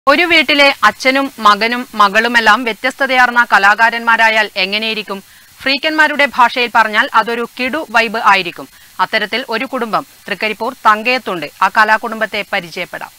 ഒരു വീട്ടിലെ അച്ഛനും മകനും മകളുമെല്ലാം വ്യത്യസ്തതയാർന്ന കലാകാരന്മാരായാൽ എങ്ങനെയിരിക്കും ഫ്രീക്കന്മാരുടെ ഭാഷയിൽ പറഞ്ഞാൽ അതൊരു കിടു വൈബ് ആയിരിക്കും അത്തരത്തിൽ ഒരു കുടുംബം തൃക്കരിപ്പൂർ തങ്കയത്തുണ്ട് ആ കലാകുടുംബത്തെ പരിചയപ്പെടാം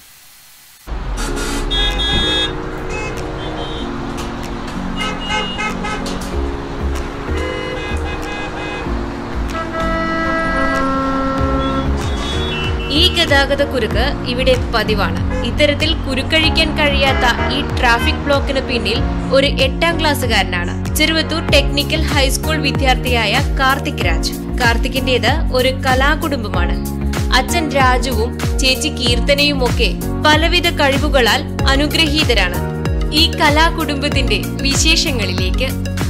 ഈ ഗതാഗത കുരുക്ക് ഇവിടെ പതിവാണ് ഇത്തരത്തിൽ കുരുക്കഴിക്കാൻ കഴിയാത്ത ഈ ട്രാഫിക് ബ്ലോക്കിന് പിന്നിൽ ഒരു എട്ടാം ക്ലാസ്സുകാരനാണ് ചെറുവത്തൂർ ടെക്നിക്കൽ ഹൈസ്കൂൾ വിദ്യാർത്ഥിയായ കാർത്തിക് രാജ് കാർത്തിക്കിന്റേത് ഒരു കലാകുടുംബമാണ് അച്ഛൻ രാജുവും ചേച്ചി കീർത്തനയുമൊക്കെ പലവിധ കഴിവുകളാൽ അനുഗ്രഹീതരാണ് ഈ കലാകുടുംബത്തിന്റെ വിശേഷങ്ങളിലേക്ക്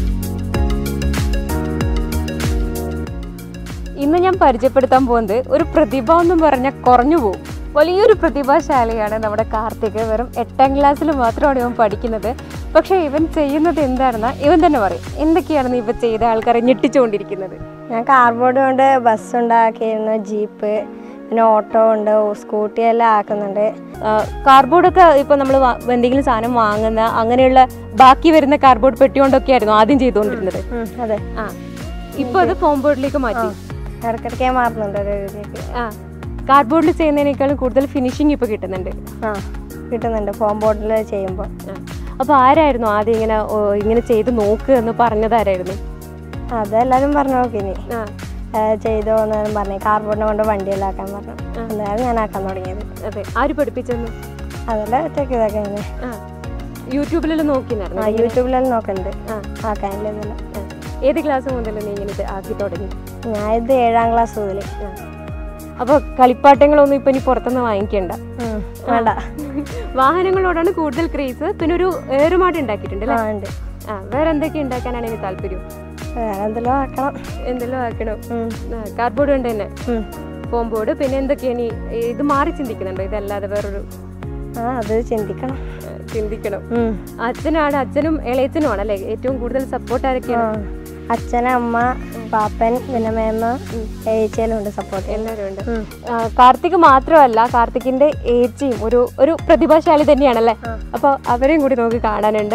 ഇന്ന് ഞാൻ പരിചയപ്പെടുത്താൻ പോകുന്നത് ഒരു പ്രതിഭ എന്നും പറഞ്ഞാൽ കുറഞ്ഞു പോകും വലിയൊരു പ്രതിഭാശാലിയാണ് നമ്മുടെ കാർത്തിക് വെറും എട്ടാം ക്ലാസ്സിൽ മാത്രമാണ് ഇവൻ പഠിക്കുന്നത് പക്ഷേ ഇവൻ ചെയ്യുന്നത് എന്താണെന്ന് ഇവൻ തന്നെ പറയും എന്തൊക്കെയാണെന്ന് ഇവ ചെയ്ത ആൾക്കാരെ ഞെട്ടിച്ചുകൊണ്ടിരിക്കുന്നത് ഞാൻ കാർബോർഡ് കൊണ്ട് ബസ് ഉണ്ടാക്കിയിരുന്നു ജീപ്പ് പിന്നെ ഓട്ടോ ഉണ്ട് സ്കൂട്ടി എല്ലാം ആക്കുന്നുണ്ട് കാർഡ്ബോർഡൊക്കെ ഇപ്പോൾ നമ്മൾ എന്തെങ്കിലും സാധനം വാങ്ങുന്ന അങ്ങനെയുള്ള ബാക്കി വരുന്ന കാർഡ്ബോർഡ് പെട്ടി കൊണ്ടൊക്കെ ആയിരുന്നു ആദ്യം ചെയ്തുകൊണ്ടിരുന്നത് ഉം, അതെ ആ ഇപ്പോൾ അത് ഫോം ബോർഡിലേക്ക് മാറ്റി ഇടയ്ക്കിടയ്ക്ക് ഞാൻ മാറുന്നുണ്ട് ഒരു ഇതിലേക്ക് ആ കാർഡ്ബോർഡിൽ ചെയ്യുന്നതിനേക്കാളും കൂടുതൽ ഫിനിഷിങ് ഇപ്പോൾ കിട്ടുന്നുണ്ട് ആ കിട്ടുന്നുണ്ട് ഫോം ബോർഡിൽ ചെയ്യുമ്പോൾ അപ്പോൾ ആരായിരുന്നു ആദ്യം ഇങ്ങനെ ഓ, ഇങ്ങനെ ചെയ്ത് നോക്ക് എന്ന് പറഞ്ഞതാരായിരുന്നു അതെല്ലാവരും പറഞ്ഞു നോക്കിനി ആ ചെയ്തോ എന്ന് പറഞ്ഞു കാർബോർഡിനെ കൊണ്ട് വണ്ടിയെല്ലാം ആക്കാൻ പറഞ്ഞു അന്നേരം ഞാൻ ആക്കാൻ തുടങ്ങിയത് അതെ ആര് പഠിപ്പിച്ചെന്ന് അതെല്ലാം ഒറ്റയ്ക്ക് ഇതൊക്കെ ഇങ്ങനെ ആ യൂട്യൂബിലെല്ലാം ആ നോക്കിനായിരുന്നു യൂട്യൂബിലെല്ലാം നോക്കലുണ്ട് ആ. ആക്കാനില്ലെന്നല്ല ഏത് ക്ലാസ് മുതൽ നീ ഇങ്ങനെ ഇത് ആക്കി തുടങ്ങി ഞാൻ ഇത് ഏഴാം ക്ലാസ് മുതൽ അപ്പോൾ കളിപ്പാട്ടങ്ങളൊന്നും ഇപ്പം ഇനി പുറത്തുനിന്ന് വാങ്ങിക്കണ്ട വേണ്ട വാഹനങ്ങളോടാണ് കൂടുതൽ ക്രേസ് പിന്നെ ഒരു ഏറുമാട് ഉണ്ടാക്കിയിട്ടുണ്ട് ആ അല്ലേ ഉണ്ട് ആ വേറെ എന്തൊക്കെ ഉണ്ടാക്കാനാണ് ഇനി താല്പര്യം വേറെ എന്തെല്ലാം ആക്കണം എന്തെല്ലാം ആക്കണം ഉം. കാർഡ്ബോർഡ് കൊണ്ട് തന്നെ ഉം. ഫോം ബോർഡ് പിന്നെ എന്തൊക്കെയാണ് ഈ ഇത് മാറി ചിന്തിക്കുന്നുണ്ടോ ഇതല്ലാതെ വേറൊരു ആ അത് ചിന്തിക്കണം ആ, ചിന്തിക്കണം ഉം. അച്ഛനാണ് അച്ഛനും ഇളയച്ചനും ആണല്ലേ ഏറ്റവും കൂടുതൽ സപ്പോർട്ട് ആ. ആരൊക്കെയാണ് അച്ഛൻ അമ്മ പാപ്പൻ പിന്നെ മേമ്മ ഏച്ചിയെല്ലാം ഉണ്ട് സപ്പോർട്ട് എല്ലാവരും ഉണ്ട് ആ, കാർത്തിക് മാത്രമല്ല കാർത്തികിന്റെ ഏച്ചിയും ഒരു ഒരു പ്രതിഭാശാലി തന്നെയാണല്ലേ അപ്പൊ അവരെയും കൂടി നമുക്ക് കാണാനുണ്ട്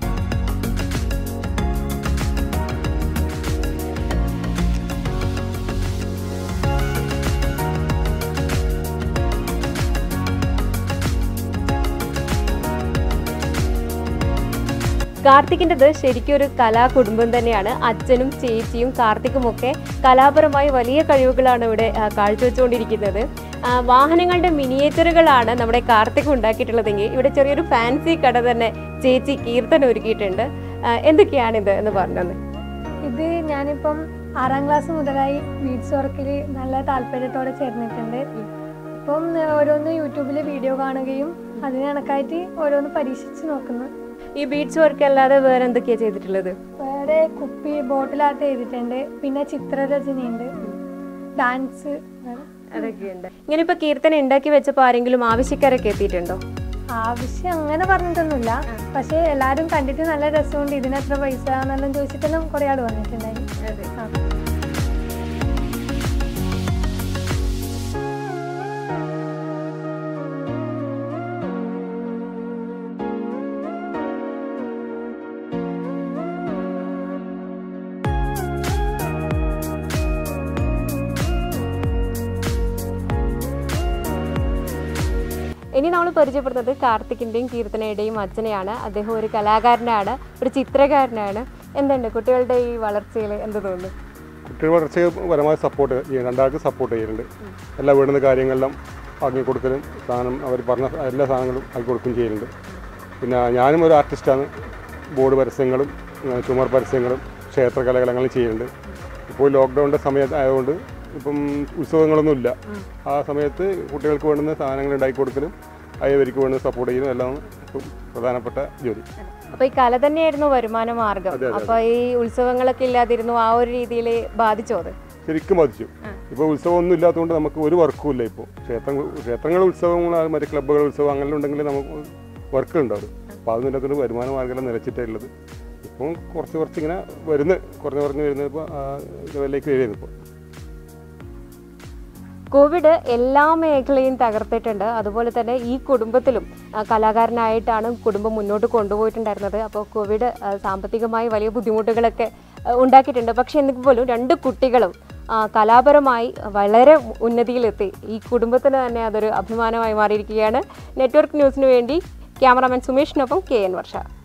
കാർത്തികിൻ്റെത് ശരിക്കും ഒരു കലാകുടുംബം തന്നെയാണ് അച്ഛനും ചേച്ചിയും കാർത്തിക്കും ഒക്കെ കലാപരമായി വലിയ കഴിവുകളാണ് ഇവിടെ ആ, കാഴ്ചവെച്ചുകൊണ്ടിരിക്കുന്നത് ആ, വാഹനങ്ങളുടെ മിനിയേച്ചറുകളാണ് നമ്മുടെ കാർത്തിക് ഉണ്ടാക്കിയിട്ടുള്ളതെങ്കിൽ ഇവിടെ ചെറിയൊരു ഫാൻസി കട തന്നെ ചേച്ചി കീർത്തന ഒരുക്കിയിട്ടുണ്ട് ആ, എന്തൊക്കെയാണിത് എന്ന് പറഞ്ഞത് ഇത് ഞാനിപ്പം ആറാം ക്ലാസ് മുതലായി ബീഡ്സ് വർക്കിൽ നല്ല താല്പര്യത്തോടെ ചേർന്നിട്ടുണ്ട് ഇപ്പം ഓരോന്ന് യൂട്യൂബിൽ വീഡിയോ കാണുകയും അതിന് കണക്കായിട്ട് ഓരോന്ന് പരീക്ഷിച്ച് നോക്കുന്നു ഈ ബീഡ്സ് വർക്ക് അല്ലാതെ വേറെ എന്തൊക്കെയാ ചെയ്തിട്ടുള്ളത് വേറെ കുപ്പി ബോട്ടിലായിട്ട് ചെയ്തിട്ടുണ്ട് പിന്നെ ചിത്രരചനയുണ്ട് ഡാൻസ് അതൊക്കെയുണ്ട് ഇങ്ങനെ ഇപ്പൊ കീർത്തന ഉണ്ടാക്കി വെച്ചപ്പോൾ ആരെങ്കിലും ആവശ്യക്കാരൊക്കെ എത്തിയിട്ടുണ്ടോ ആവശ്യം അങ്ങനെ പറഞ്ഞിട്ടൊന്നുമില്ല പക്ഷേ എല്ലാവരും കണ്ടിട്ട് നല്ല രസമുണ്ട് ഇതിനെത്ര പൈസ എന്നെല്ലാം ചോദിച്ചിട്ടെല്ലാം കുറേ ആൾ വന്നിട്ടുണ്ടായി ആ. ഇനി നമ്മൾ പരിചയപ്പെടുന്നത് കാർത്തികിന്റെയും കീർത്തനയുടെയും അച്ഛനെയാണ് അദ്ദേഹം ഒരു കലാകാരനാണ് ഒരു ചിത്രകാരനാണ് എന്തുണ്ട് കുട്ടികളുടെ ഈ വളർച്ചയിൽ എന്ത് തോന്നുന്നു കുട്ടികൾ വളർച്ചയെ പരമാവധി സപ്പോർട്ട് ചെയ്യും രണ്ടാൾക്ക് സപ്പോർട്ട് ചെയ്യുന്നുണ്ട് എല്ലാ വീടുന്ന കാര്യങ്ങളെല്ലാം ആക്കി കൊടുക്കലും സാധനം അവർ പറഞ്ഞ എല്ലാ സാധനങ്ങളും ആക്കി കൊടുക്കുകയും ചെയ്യുന്നുണ്ട് പിന്നെ ഞാനും ഒരു ആർട്ടിസ്റ്റാണ് ബോർഡ് പരസ്യങ്ങളും ആ, ചുമർ പരസ്യങ്ങളും ക്ഷേത്രകലകളെല്ലാം ചെയ്യുന്നുണ്ട് ഇപ്പോൾ ലോക്ക്ഡൗണിൻ്റെ സമയത്ത് ആയതുകൊണ്ട് ഇപ്പം ഉത്സവങ്ങളൊന്നും ഇല്ല ആ സമയത്ത് കുട്ടികൾക്ക് വേണ്ടുന്ന സാധനങ്ങൾ ഉണ്ടാക്കി കൊടുക്കലും അയവർക്ക് വേണ്ടുന്ന സപ്പോർട്ട് ചെയ്യുന്നതും എല്ലാം ഇപ്പം പ്രധാനപ്പെട്ട ജോലി അപ്പൊ ഈ കല തന്നെയായിരുന്നു വരുമാന മാർഗം അതെ, അതെ. അപ്പൊ ഈ ഉത്സവങ്ങളൊക്കെ ഇല്ലാതിരുന്നു ആ ഒരു രീതിയിൽ ബാധിച്ചോ അത് ശരിക്കും ബാധിച്ചു ഇപ്പോൾ ഉത്സവമൊന്നും ഇല്ലാത്തതുകൊണ്ട് നമുക്ക് ഒരു വർക്കും ഇല്ല ഇപ്പോൾ ക്ഷേത്ര ക്ഷേത്രങ്ങൾ ഉത്സവങ്ങൾ ആ മറ്റേ ക്ലബ്ബുകൾ ഉത്സവം അങ്ങനെ ഉണ്ടെങ്കിൽ നമുക്ക് വർക്ക് ഉണ്ടാവും അപ്പോൾ അതൊന്നും ഇല്ലാത്തതുകൊണ്ട് വരുമാന മാർഗ്ഗം നിലച്ചിട്ടേ ഉള്ളത് ഇപ്പം കുറച്ച് കുറച്ച് ഇങ്ങനെ വരുന്നത് കുറഞ്ഞ് കുറഞ്ഞ് വരുന്നത് ഇപ്പോൾ ലെവലിലേക്ക് വരുന്നത് ഇപ്പോൾ കോവിഡ് എല്ലാ മേഖലയും തകർത്തിട്ടുണ്ട് അതുപോലെ തന്നെ ഈ കുടുംബത്തിലും ആ, കലാകാരനായിട്ടാണ് കുടുംബം മുന്നോട്ട് കൊണ്ടുപോയിട്ടുണ്ടായിരുന്നത് അപ്പോൾ കോവിഡ് ആ, സാമ്പത്തികമായി വലിയ ബുദ്ധിമുട്ടുകളൊക്കെ ആ, ഉണ്ടാക്കിയിട്ടുണ്ട് പക്ഷേ എന്നിട്ട് പോലും രണ്ട് കുട്ടികളും ആ, കലാപരമായി വളരെ ഉന്നതിയിലെത്തി ഈ കുടുംബത്തിന് തന്നെ അതൊരു അഭിമാനമായി മാറിയിരിക്കുകയാണ് നെറ്റ്വർക്ക് ന്യൂസിന് വേണ്ടി ക്യാമറാമാൻ സുമേഷിനൊപ്പം കെ എൻ വർഷ